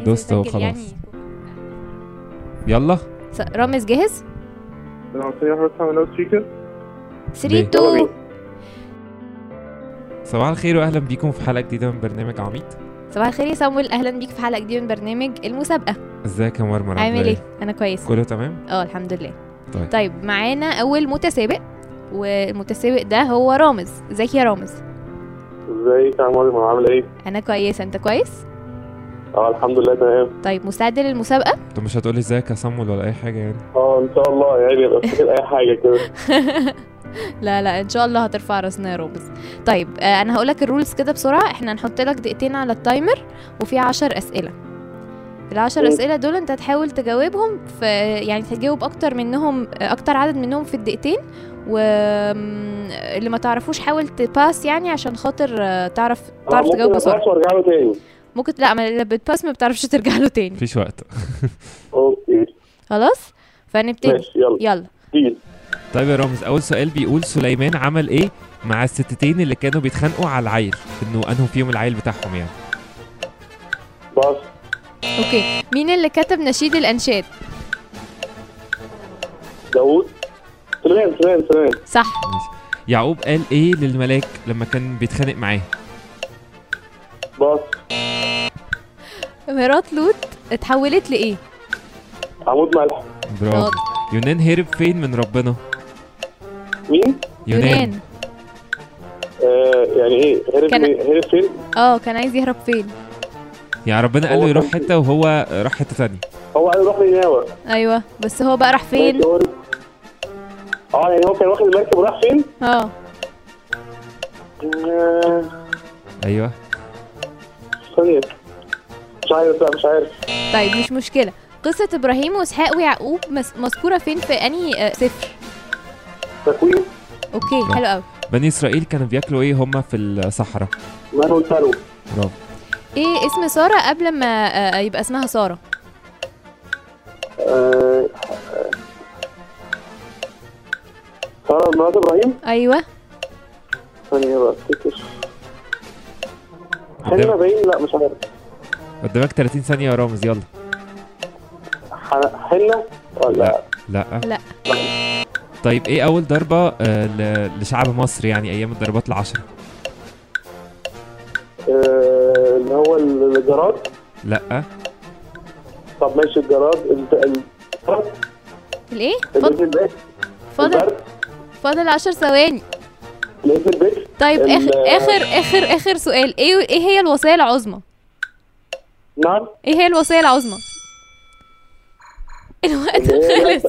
دوست اهو يسجل خلاص. يعني يلا س- رامز جاهز لو سمحت بس هعمل سبيكر 3 ليه؟ 2 صباح الخير واهلا بيكم في حلقه جديده من برنامج عميد صباح الخير يا صامويل اهلا بيك في حلقه جديده من برنامج المسابقه ازيك يا مرمر عامل عاملة ايه انا كويس كله تمام اه الحمد لله طيب. طيب معانا اول متسابق والمتسابق ده هو رامز ازيك يا رامز ازيك يا مريم عامل ايه؟ انا كويسه انت كويس اه الحمد لله تمام طيب مستعد للمسابقه انت مش هتقولي ازيك يا صمول ولا اي حاجه يعني اه ان شاء الله يعني ابقى افتكر اي حاجه كده لا لا ان شاء الله هترفع راسنا يا رامز طيب آه انا هقول لك الرولز كده بسرعه احنا هنحط لك دقيقتين على التايمر وفي عشر اسئله العشر مم. اسئله دول انت تحاول تجاوبهم في يعني تجاوب اكتر منهم اكتر عدد منهم في الدقيقتين واللي ما تعرفوش حاول تباس يعني عشان خاطر آه، تعرف تعرف تجاوب بسرعه بسرعه وارجع له تاني ممكن لا ما اللي بتباس ما بتعرفش ترجع له تاني مفيش وقت اوكي خلاص فنبتدي ماشي يلا يلا ديل طيب يا رامز اول سؤال بيقول سليمان عمل ايه مع الستتين اللي كانوا بيتخانقوا على العيل انه انهم فيهم العيل بتاعهم يعني بس اوكي مين اللي كتب نشيد الانشاد داوود سليمان سليمان سليمان صح ماشي. يعقوب قال ايه للملاك لما كان بيتخانق معاه بس مرات لوط اتحولت لايه عمود ملح برافو شاطر. يونان هرب فين من ربنا مين؟ يونان آه يعني ايه هرب كان- مين؟ هرب فين؟ اه كان عايز يهرب فين يعني ربنا قال له هو يروح كان- حته وهو راح حته ثانيه هو عايز يروح نينوى ايوه بس هو بقى راح فين ماشي، هو- اه يعني هو كان واخد المركب وراح فين؟ اه آه، ايوه ثانية مش عارف لا مش عارف طيب مش مشكله قصه ابراهيم واسحاق ويعقوب مس- مذكوره فين في انهي آه، سفر تكوين اوكي لا. حلو قوي بني اسرائيل كانوا بياكلوا ايه هم في الصحراء مان والتلو برافو ايه اسم ساره قبل ما آه، يبقى اسمها ساره آه، سارة مرات ابراهيم ايوه ثانية بقى افتكر حنة باين لا مش عارف قدامك 30 ثانيه يا رامز يلا ح- حنة ولا لا لا طيب ايه اول ضربه آه ل- لشعب مصر يعني ايام الضربات العشره آه، اللي هو الجراد لا طب ماشي الجراد ال- ال- الايه اللي فاضل في البيت فاضل البرد فاضل 10 ثواني اللي في البيت طيب ال- اخر اخر اخر اخر سؤال ايه ايه هي الوصيه العظمى نعم ايه هي الوصيه العظمى الوقت اللي هي خلص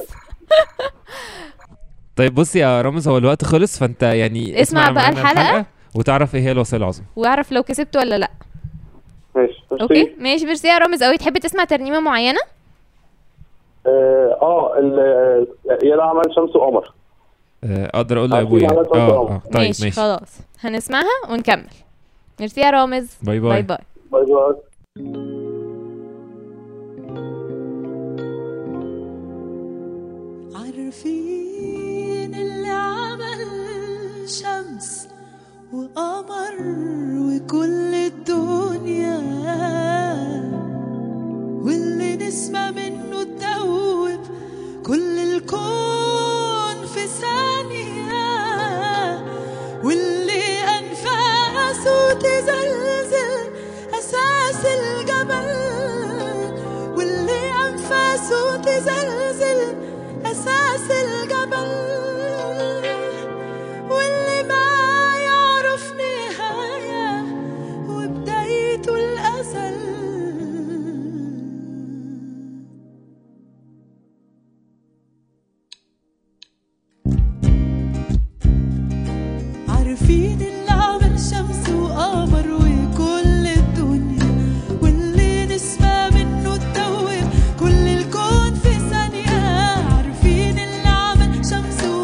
طيب بص يا رامز هو الوقت خلص فانت يعني اسمع بقى معانا الحلقة. وتعرف ايه هي الوصيه العظمى واعرف لو كسبت ولا لا ماشي ماشي. اوكي ماشي ميرسي يا رامز قوي تحب تسمع ترنيمه معينه اه آه، ال- يا لا عمل شمس وقمر آه، اقدر اقول عارفين لابويا على صوت اه القمر. اه طيب ماشي, ماشي خلاص هنسمعها ونكمل ميرسي يا رامز باي باي باي باي باي باي عارفين اللي عمل شمس وقمر وكل الدنيا واللي نسمة منه تدوب كل الكون في ثانية واللي أنفاسه تزلزل أساس الجبل واللي أنفاسه تزلزل أساس الجبل واللي ما يعرف نهاية وبدايته الأزل عارفين اللي عمل شمس وقمر وكل الدنيا واللي نسمع منه تدوب كل الكون في ثانية عارفين اللي عمل شمس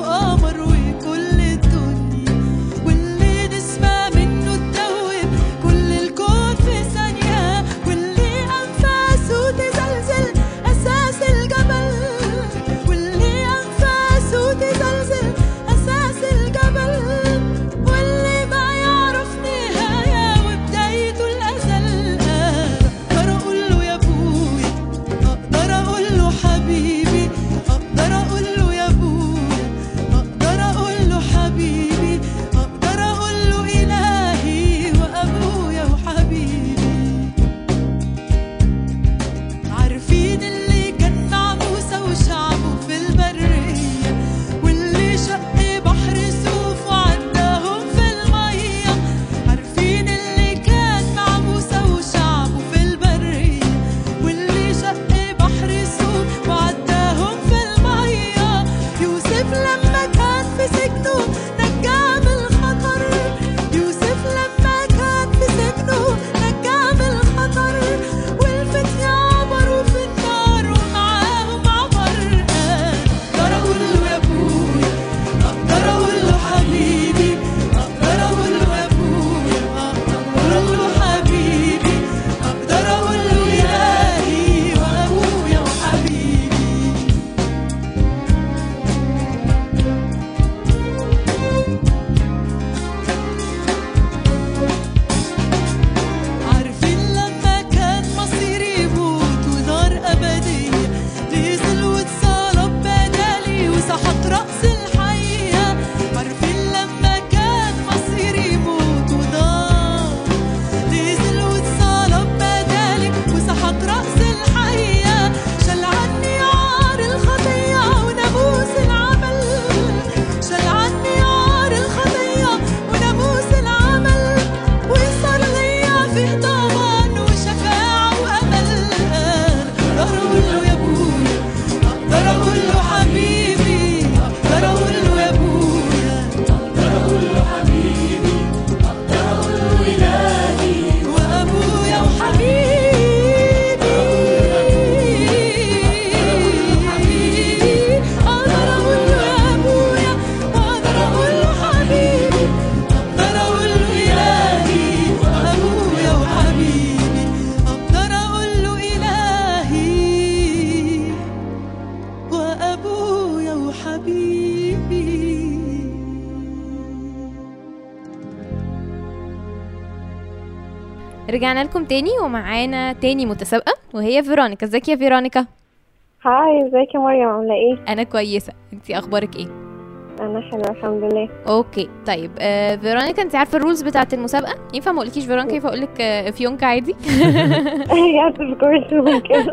رجعنا لكم تاني ومعانا تاني متسابقة وهي فيرونيكا ازيك يا فيرونيكا هاي ازيك يا مريم عاملة ايه؟ انا كويسة انتي اخبارك ايه انا حلوة الحمد لله اوكي طيب آه فيرونيكا انت عارفه الرولز بتاعت المسابقه ينفع ما اقولكيش فيرونيكا ينفع اقول لك آه فيونكا عادي yes of course ممكن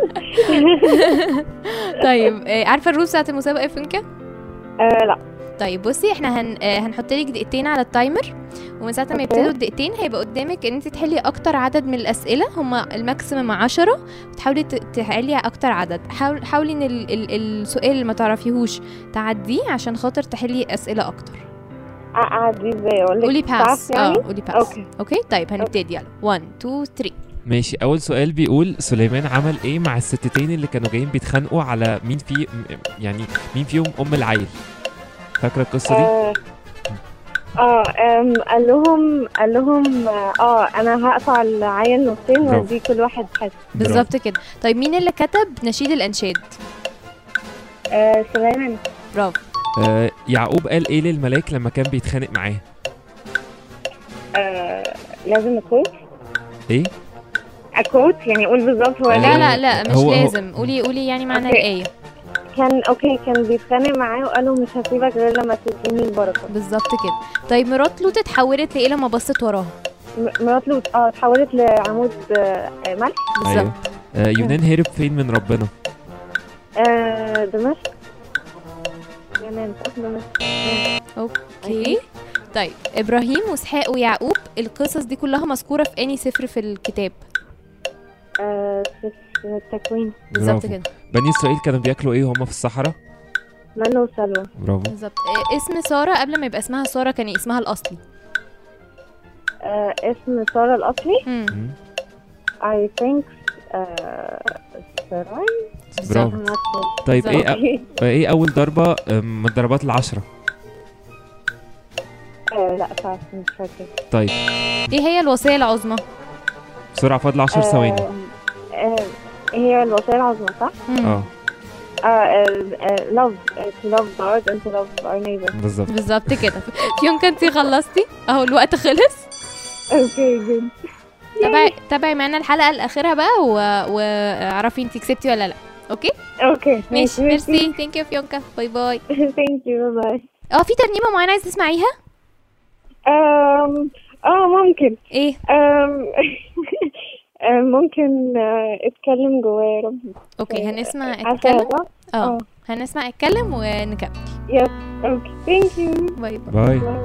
طيب آه عارفه الرولز بتاعت المسابقه يا فيونكا آه لا طيب بصي احنا هن آه هنحط لك دقيقتين على التايمر ومن ساعه ما أوكي. يبتدوا الدقيقتين هيبقى قدامك ان انت تحلي اكتر عدد من الاسئله هما الماكسيمم 10 وتحاولي ت- تحلي اكتر عدد حاول حاولي ان ال ال السؤال اللي ما تعرفيهوش تعديه عشان خاطر تحلي اسئله اكتر اعدي ازاي اقول لك قولي باس يعني؟ اه قولي باس أوكي. اوكي طيب هنبتدي يلا 1 2 3 ماشي اول سؤال بيقول سليمان عمل ايه مع الستتين اللي كانوا جايين بيتخانقوا على مين في م- يعني مين فيهم ام العيل فاكره القصه دي اه اه أم، قال لهم قال لهم اه انا هقطع العيل نصين برافو. وادي كل واحد حته بالظبط كده طيب مين اللي كتب نشيد الانشاد آه سليمان برافو آه يعقوب قال ايه للملاك لما كان بيتخانق معاه آه لازم اكوت ايه اكوت يعني اقول بالظبط هو آه، لا لازم- لا لا مش هو- هو- لازم قولي قولي يعني معنى أوكي. الآية كان اوكي كان بيتخانق معاه وقال له مش هسيبك غير لما تديني البركه بالظبط كده طيب مرات لوط اتحولت لإيه لما بصت وراها م- مرات له اه اتحولت لعمود آه ملح بالظبط ايوه آه يونان هرب فين من ربنا آه دمشق يونان صح دمشق اوكي طيب ابراهيم واسحاق ويعقوب القصص دي كلها مذكورة في اني سفر في الكتاب آه في التكوين بالظبط برافو. كده بني اسرائيل كانوا بياكلوا ايه وهم في الصحراء منى وسلوى برافو بالظبط آه، اسم سارة قبل ما يبقى اسمها سارة كان اسمها الأصلي آه اسم سارة الأصلي مم. مم. I think آه سراي برافو I'm not sure. طيب ايه أوكي. آه، ايه اول ضربه آه، من الضربات العشره آه لا صح مش فاكر طيب ايه هي الوصية العظمى بسرعه فاضل 10 ثواني آه آه هي الوصية العظمى صح؟ مم. اه آه آه آه love آه, to love God and to love our neighbor بالظبط بالظبط كده في يوم كنتي خلصتي اهو الوقت خلص اوكي جود تابعي تابعي معانا الحلقة لآخرها بقى و- واعرفي انتي كسبتي ولا لا اوكي اوكي ماشي ميرسي ثانك يو فيونكا باي باي ثانك يو باي اه في ترنيمة معينة عايزة تسمعيها اه ممكن ايه آم، آه، ممكن آه، اتكلم جوايا يا رب اوكي هنسمع عارفة اتكلم صح؟ اه آه. هنسمع اتكلم ونكمل يس اوكي ثانك يو باي باي باي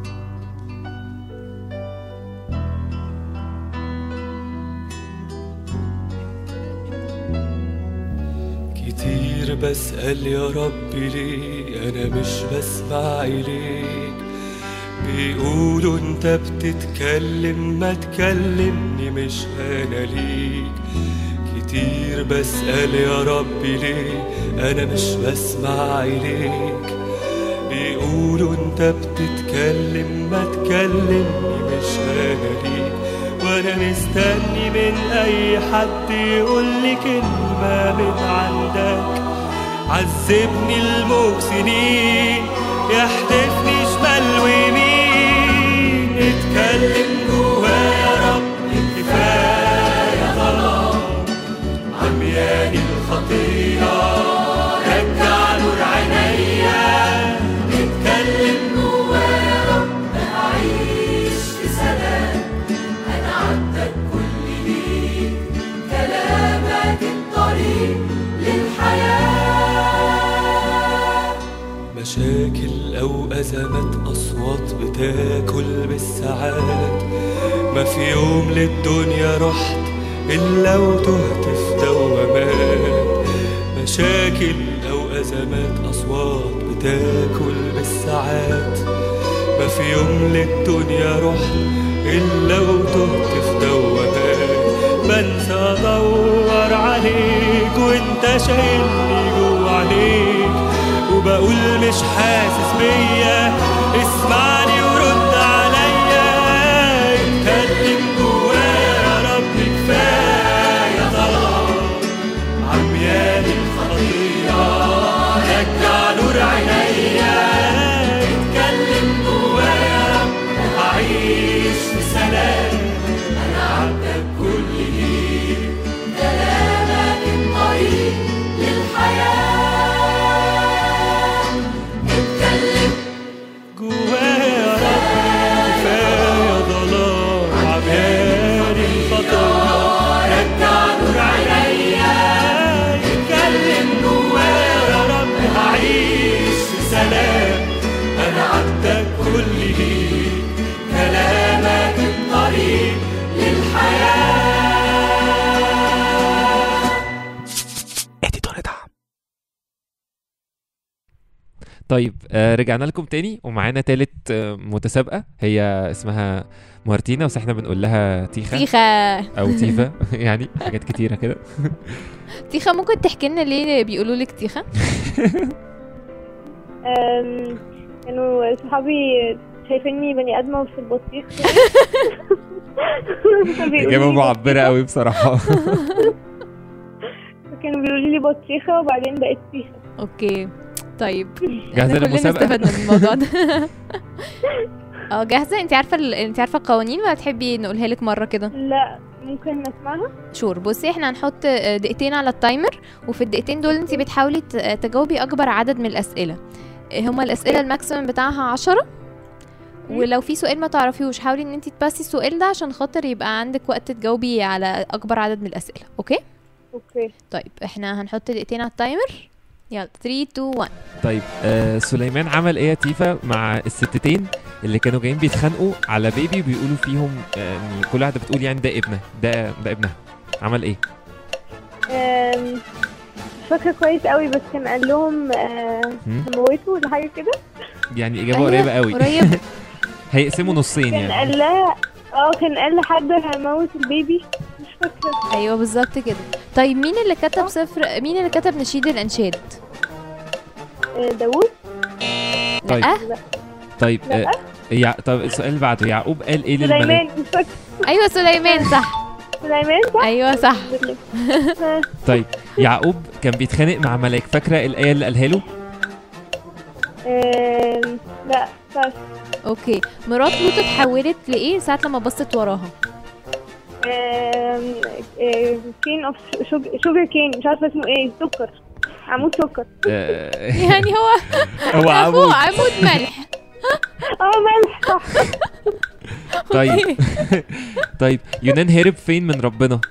كتير بسأل يا ربي ليه أنا مش بسمع إليك بيقولوا أنت بتتكلم ما تكلمني مش أنا ليك كتير بسأل يا ربي ليه أنا مش بسمع إليك بيقولوا أنت بتتكلم ما تكلمني مش أنا ليك وأنا مستني من أي حد يقول لي كلمة من عندك عذبني الموج سنين يحدفني شمال ويمين اتكلم جوايا يا رب كفاية ظلام عمياني الخطية رجع نور عينيا اتكلم جوايا يا رب أعيش في سلام أنا عبدك كل ليك كلامك الطريق للحياة مشاكل أو أزمات أصوات بتاكل بالساعات ما في يوم للدنيا رحت إلا وتهت في دوامات مشاكل أو أزمات أصوات بتاكل بالساعات ما في يوم للدنيا رحت إلا وتهت في دوامات بنسى أدور عليك وأنت شايلني جوا عليك وبقول مش حاسس بيا اسمعني ورد عليا اتكلم جوايا يا رب كفاية ظلام عمياني الخطية رجع نور عينيا اتكلم جوايا يا رب أعيش في سلام أنا عبدك طيب آه رجعنا لكم تاني ومعانا تالت آه متسابقه هي اسمها مارتينا بس احنا بنقول لها تيخا تيخا او تيفا يعني حاجات كتيره كده تيخا ممكن تحكي لنا ليه بيقولوا لك تيخا أم، كانوا صحابي شايفيني بني ادمه في البطيخ فبيقولوا اجابه لي معبره قوي بصراحه كانوا بيقولوا لي بطيخه وبعدين بقيت تيخه اوكي طيب جاهزه احنا كلنا للمسابقه استفدنا من الموضوع ده اه جاهزه انت عارفه ال... انت عارفه القوانين ولا تحبي نقولها لك مره كده لا ممكن نسمعها شور بصي احنا هنحط آه، دقيقتين على التايمر وفي الدقيقتين دول انت بتحاولي ت- آه، تجاوبي اكبر عدد من الاسئله آه، هما الاسئله الماكسيمم بتاعها عشرة ولو في سؤال ما تعرفيهوش حاولي ان انت تباسي السؤال ده عشان خاطر يبقى عندك وقت تجاوبي على اكبر عدد من الاسئله اوكي اوكي طيب احنا هنحط دقيقتين على التايمر يلا 3 2 1 طيب آه سليمان عمل ايه يا تيفا مع الستتين اللي كانوا جايين بيتخانقوا على بيبي بيقولوا فيهم آه، يعني كل واحده بتقول يعني ده ابنه ده ده ابنها عمل ايه أم، مش فاكره كويس قوي بس كان قال لهم آه، هم؟ هموته ولا حاجه كده يعني اجابه أيوة، قريبه قوي قريب هيقسموا نصين كان يعني قال لها اه كان قال لحد هموت البيبي مش فاكره ايوه بالظبط كده طيب مين اللي كتب صفر مين اللي كتب نشيد الانشاد آه، داوود طيب لا طيب آه يع... طب السؤال اللي بعده يعقوب قال ايه للملائكه سليمان مش فاكره ايوه سليمان صح سليمان صح ايوه صح ها، طيب يعقوب كان بيتخانق مع ملاك فاكره الايه اللي قالها له آم، لا مش عارفة. اوكي مرات لوط اتحولت لايه ساعه لما بصت وراها آم، آه، كين اوف شوجر كين مش عارفه اسمه ايه سكر عمود سكر آه، يعني هو هو فوق عمود عمود ملح اه ملح صح طيب طيب يونان هرب فين من ربنا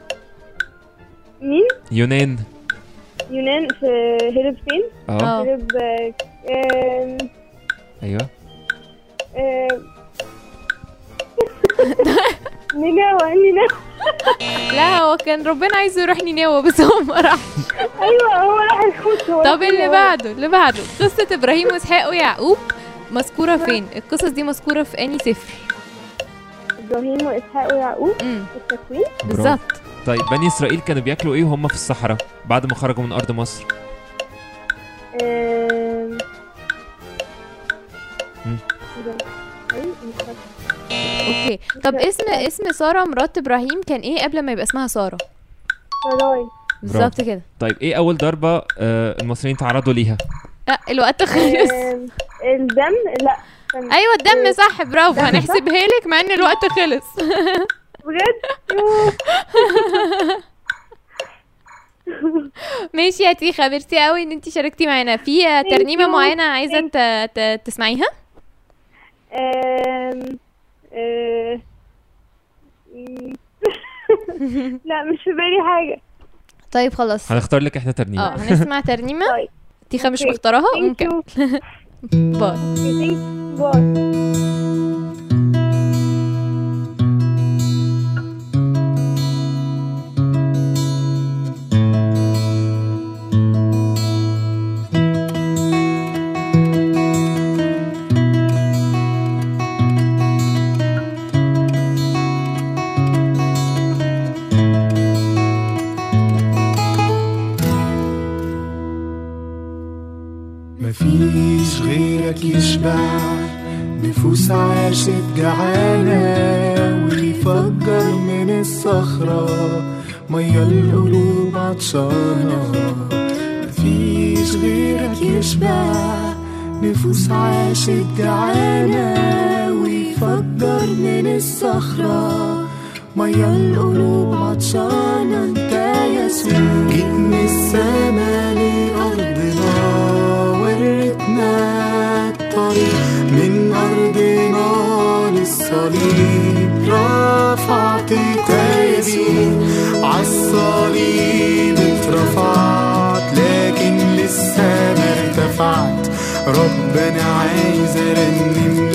مين يونان يونان في هرب فين اه اه هرب آه، آم، ايوه آم، نينوى نينوى لا هو كان ربنا عايزه يروح نينوى بس هو ما راح ايوه هو راح الحوت هو طب راح اللي نينوى. بعده اللي بعده قصه ابراهيم واسحاق ويعقوب مذكوره فين القصص دي مذكوره في انهي سفر ابراهيم واسحاق ويعقوب امم في التكوين بالظبط طيب بني اسرائيل كانوا بياكلوا ايه وهم في الصحراء بعد ما خرجوا من ارض مصر آم، مم. أي، مش فاكرة. اوكي طب اسم اسم ساره مرات ابراهيم كان ايه قبل ما يبقى اسمها ساره سراي بالظبط كده طيب ايه اول ضربه آه المصريين تعرضوا ليها لا الوقت خلص آم، الدم لا كان- ايوه الدم صح برافو هنحسبها لك مع ان الوقت خلص بجد يوه. ماشي يا تيخا ميرسي قوي ان انت شاركتي معانا في ترنيمه you. معينه عايزه ت- ت- تسمعيها آم، آه، مم. لا مش في بالي حاجة طيب خلاص هنختار لك احنا ترنيمه اه هنسمع ترنيمه طيب تيخا مش أوكي. مختارها Thank ممكن you. باي Thank you. Bye. مفيش غيرك يشبع نفوس عاشت جعانة ويفجر من الصخرة مية القلوب عطشانة مفيش غيرك يشبع نفوس عاشت جعانة ويفجر من الصخرة مية القلوب عطشانة انت يسوع جيت من السما لأرضنا وريتنا الطريق من أرضنا للصليب رفعت تاجي عالصليب اترفعت لكن لسه ما ارتفعت ربنا عايز ارنم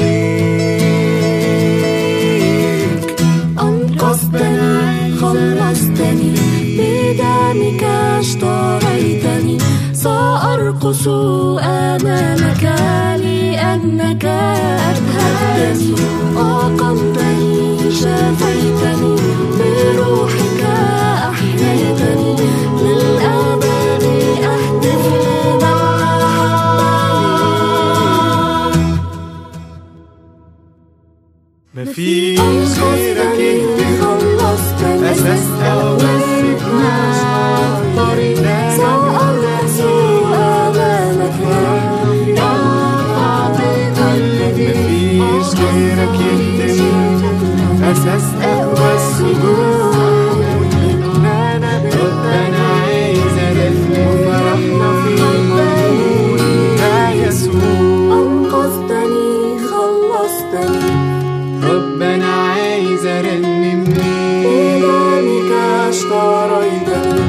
ليك أنقذتني خلصتني بدمك اشتريتني سأرفع أرقص أمامك لأنك أبهجتني أقمتني شفيتني بروحك أحييتني للأبد أهتف لمن أحبني مفيش غيرك يهدي خلصتني أساسها ومسكنا طريق سأرقص أمامك مفيش غيرك يهدي أساسها والسجود ربنا عايز ألف وفرحنا في الموجود يا يسوع أنقذتني خلصتني ربنا عايز أرنم بدمك اشتريتني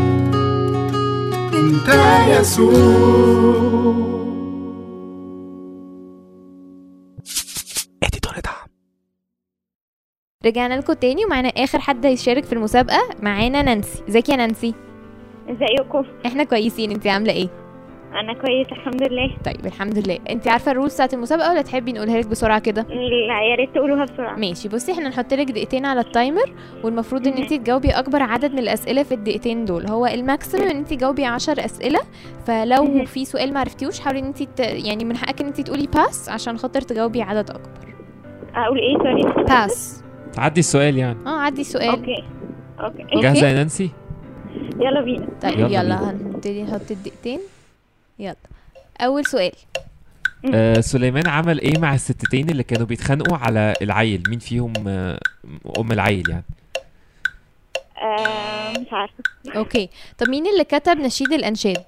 انت يسوع رجعنا لكم تاني ومعانا اخر حد هيشارك في المسابقه معانا نانسي ازيك يا نانسي ازيكم احنا كويسين انت عامله ايه انا كويس الحمد لله طيب الحمد لله انت عارفه الرولز بتاعت المسابقه ولا تحبي نقولها لك بسرعه كده لا يا ريت تقولوها بسرعه ماشي بصي احنا نحط لك دقيقتين على التايمر والمفروض ان انت تجاوبي اكبر عدد من الاسئله في الدقيقتين دول هو الماكسيمم ان انت تجاوبي 10 اسئله فلو مهم. في سؤال ما عرفتيهوش حاولي ان انت ت... يعني من حقك ان انت تقولي باس عشان خاطر تجاوبي عدد اكبر اقول ايه سوري باس تعدي السؤال يعني اه عدي سؤال اوكي اوكي أوكي. جاهزه يا نانسي يلا بينا طيب يلا يلا, بينا. هنبتدي نحط الدقيقتين يلا اول سؤال آه سليمان عمل ايه مع الستتين اللي كانوا بيتخانقوا على العيل مين فيهم آه ام العيل يعني آه مش عارفه اوكي طب مين اللي كتب نشيد الانشاد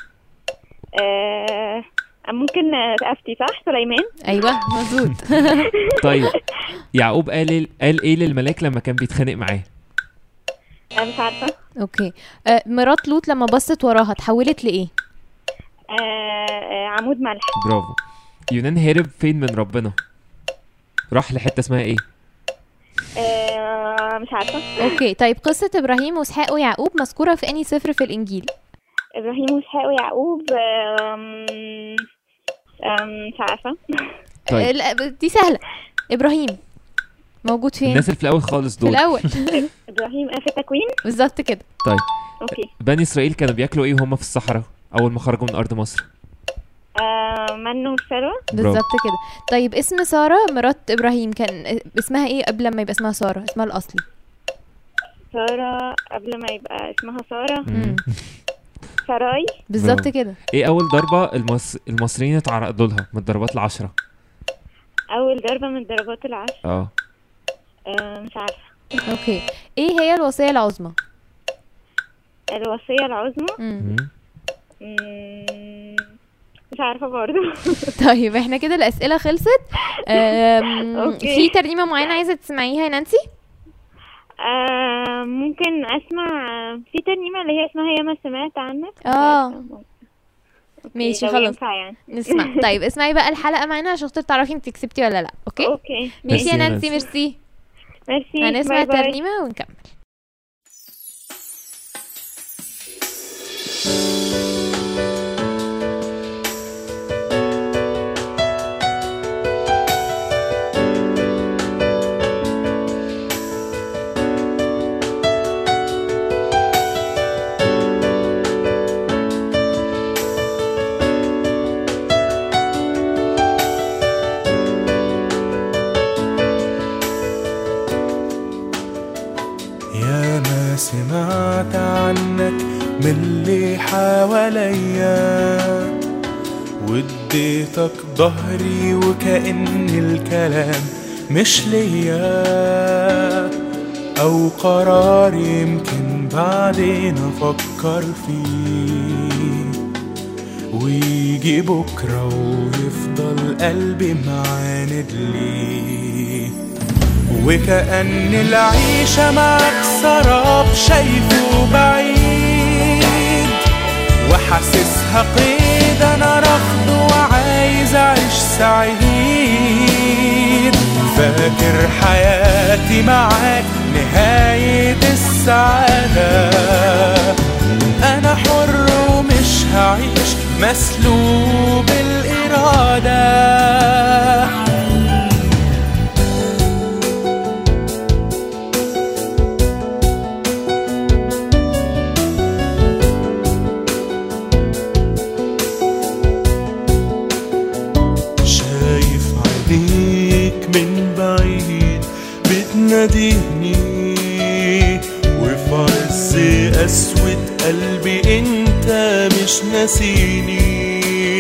آه ممكن افتي صح سليمان ايوه مظبوط طيب يعقوب قال قال ايه للملاك لما كان بيتخانق معاه آه مش عارفه اوكي آه مرات لوط لما بصت وراها اتحولت لايه آه آه عمود ملح برافو يونان هرب فين من ربنا راح لحته اسمها ايه آه مش عارفه اوكي طيب قصه ابراهيم واسحاق ويعقوب مذكوره في انهي سفر في الانجيل ابراهيم واسحاق ويعقوب آم، آم، مش عارفه طيب. آه، لا، دي سهله ابراهيم موجود فين الناس اللي في الاول خالص في دول الاول ابراهيم آه، في التكوين بالظبط كده طيب اوكي بني اسرائيل كانوا بياكلوا ايه وهم في الصحراء اول ما خرجوا من ارض مصر آه من والسلوى بالظبط كده طيب اسم ساره مرات ابراهيم كان اسمها ايه قبل ما يبقى اسمها ساره اسمها الاصلي سارة قبل ما يبقى اسمها سارة مم. سراي بالظبط برافو. كده ايه اول ضربه المص... المصريين اتعرضوا لها من الضربات العشره أول ضربة من ضربات العشر اه آه مش عارفة اوكي ايه هي الوصيه العظمى الوصية العظمى مم. مم. مم، مش عارفة برضو طيب احنا كده الاسئله خلصت أم، أوكي. في ترنيمه معينه عايزه تسمعيها يا نانسي آه ممكن أسمع في ترنيمة اللي هي اسمها ياما سمعت عنك مش اه عارفة. أوكي، ماشي، لو خلاص. ينفع يعني نسمع طيب اسمعي بقى الحلقه معانا عشان خاطر تعرفي انت كسبتي ولا لا اوكي اوكي ماشي ميرسي يا يا نانسي نانسي. ميرسي ميرسي هنسمع باي باي. الترنيمه ونكمل يا ما سمعت عنك من اللي حواليا واديتك ظهري وكأن الكلام مش ليا أو قرار يمكن بعدين أفكر فيه ويجي بكرة ويفضل قلبي معاند ليه وكأن العيشة معك سراب شايفه بعيد وحاسسها قيد أنا رافضه وعايز أعيش سعيد فاكر حياتي معاك نهاية السعادة أنا حر ومش هعيش مسلوب الإرادة شايف عينيك من بعيد بتناديني وفي عز قسوة قلبي انت مش ناسيني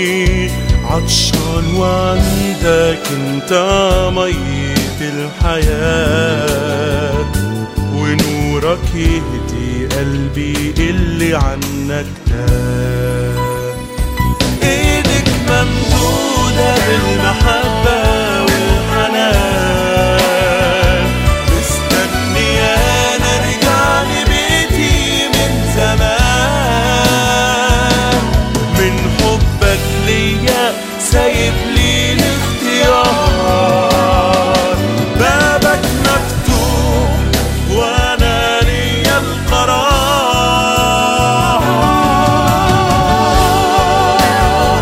عطشان وعندك انت مية الحياة ونورك يهدي قلبي اللي عنك تاه ايدك ممدودة بالمحبة والحنان مستنيانا ارجع لبيتي من زمان من حبك ليا سايب لي الاختيار بابك مفتوح وانا ليا القرار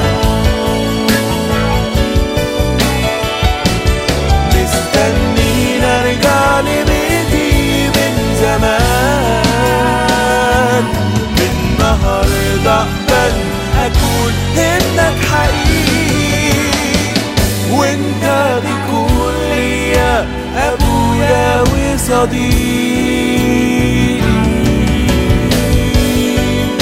مستنين ارجع لبيتي من زمان من النهارده اقبل اكون ابنك حقيقي وانت تكون ليا ابويا وصديقي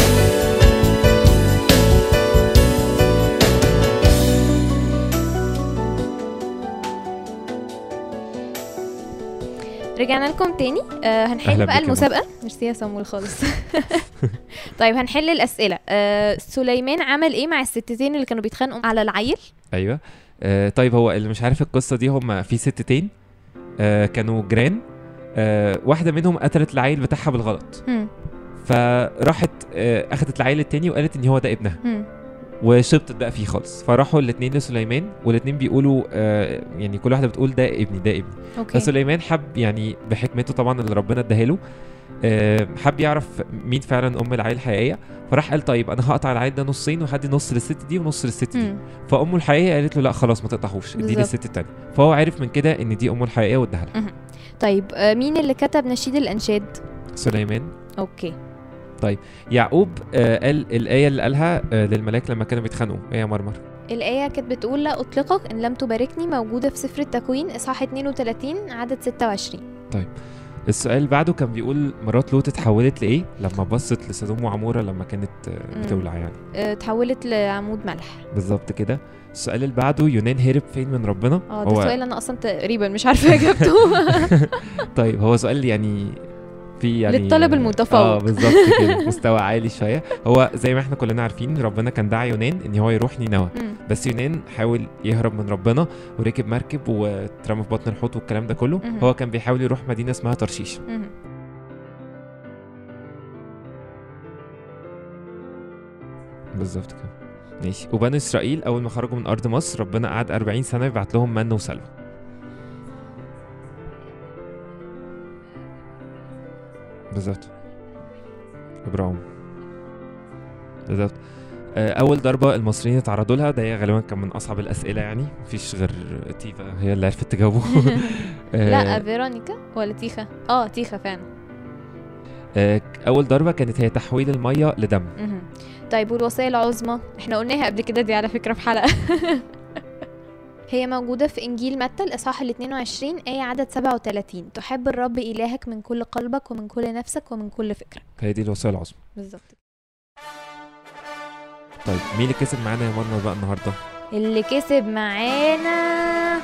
رجعنا لكم تاني آه هنحل أهلا بقى بك يا المسابقة ميرسي يا صمول خالص طيب هنحل الأسئلة آه سليمان عمل ايه مع الستتين اللي كانوا بيتخانقوا على العيل ايوه آه طيب هو اللي مش عارف القصه دي هم في ستتين آه كانوا جيران آه واحده منهم قتلت العيل بتاعها بالغلط هم. فراحت آه اخدت العيل التاني وقالت ان هو ده ابنها هم. وشبطت بقى فيه خالص فراحوا الاثنين لسليمان والاثنين بيقولوا آه يعني كل واحده بتقول ده ابني ده ابني اوكي فسليمان حب يعني بحكمته طبعا اللي ربنا اداها له آه، حب يعرف مين فعلا ام العيل الحقيقيه فراح قال طيب انا هقطع العيل ده نصين وهدي نص للست دي ونص للست دي هم. فامه الحقيقيه قالت له لا خلاص ما تقطعهوش اديه بالظبط. للست التانيه فهو عرف من كده ان دي امه الحقيقيه واداها لها طيب آه مين اللي كتب نشيد الأنشاد سليمان اوكي يعقوب آه قال الايه اللي قالها آه للملاك لما كانوا بيتخانقوا ايه يا مرمر الآية كانت بتقول لا أطلقك إن لم تباركني موجودة في سفر التكوين إصحاح 32 عدد 26 السؤال اللي بعده كان بيقول مرات لوط اتحولت لايه لما بصت لسدوم وعموره لما كانت آه، مم. بتولع يعني آه تحولت لعمود ملح بالظبط كده السؤال اللي بعده يونان هرب فين من ربنا اه ده سؤال أنا أصلا تقريبا مش عارفة إجابته طيب هو سؤال يعني في يعني للطالب المتفوق. اه بالظبط كده مستوى عالي شويه هو زي ما احنا كلنا عارفين ربنا كان دعا يونان ان هو يروح نينوى مم. بس يونان حاول يهرب من ربنا وركب مركب واترمى في بطن الحوت والكلام ده كله مهم. هو كان بيحاول يروح مدينه اسمها ترشيش مهم. بالظبط كده ماشي وبني اسرائيل اول ما خرجوا من ارض مصر ربنا قعد 40 سنه يبعت لهم من وسلوى بالظبط ابراهيم بالظبط آه، اول ضربه المصريين اتعرضوا لها ده هي غالبا كان من اصعب الاسئله يعني مفيش غير تيفا هي اللي عرفت تجاوبه آه، لا فيرونيكا ولا تيخا اه تيخا فعلا آه، اول ضربه كانت هي تحويل الميه لدم مهم. طيب والوصية العظمى احنا قلناها قبل كده دي على فكرة في حلقة هي موجودة في إنجيل متى الإصحاح ال 22 آية عدد 37 تحب الرب إلهك من كل قلبك ومن كل نفسك ومن كل فكرك هي دي الوصيه العظمى بالظبط طيب مين اللي كسب معانا يا مرمى بقى النهارده اللي كسب معانا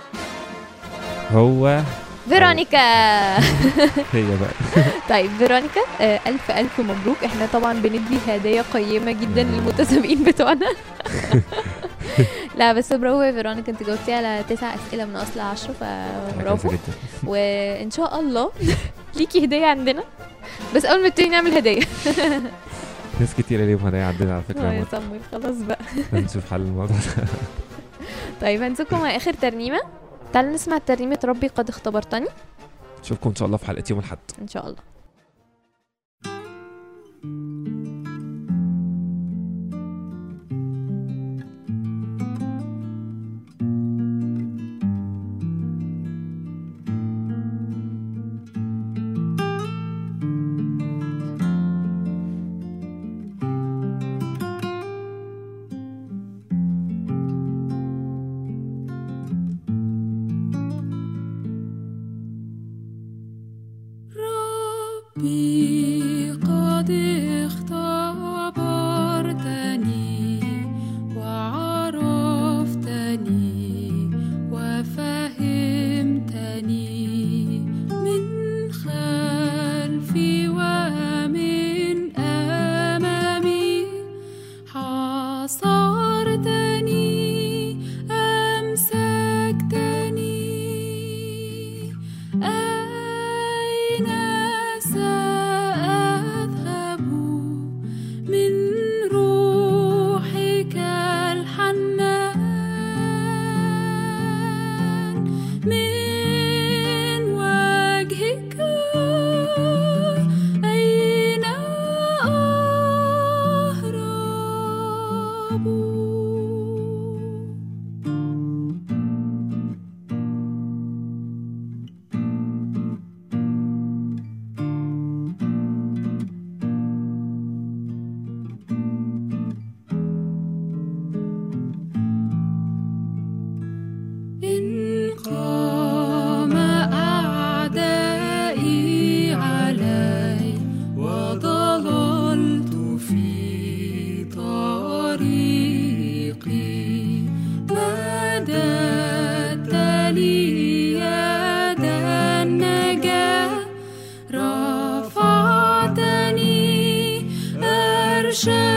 هو فيرونيكا هي بقى طيب فيرونيكا آه ألف ألف مبروك احنا طبعا بندي هدايا قيمة جدا للمتسابقين بتوعنا لا بس برافو يا فيرونيكا انت جاوبتي على تسع أسئلة من أصل عشرة فبرافو كويسة جدا وان شاء الله ليكي هديه عندنا بس اول ما نبتدي نعمل هديه ناس كتير ليهم هدايا عندنا على فكره اه يا يا مرمى. صمويل خلاص بقى هنشوف حل الموضوع ده طيب هنسيبكم مع اخر ترنيمه تعالوا نسمع ترنيمه ربي قد اختبرتني نشوفكم ان شاء الله في حلقه يوم الاحد ان شاء الله شاف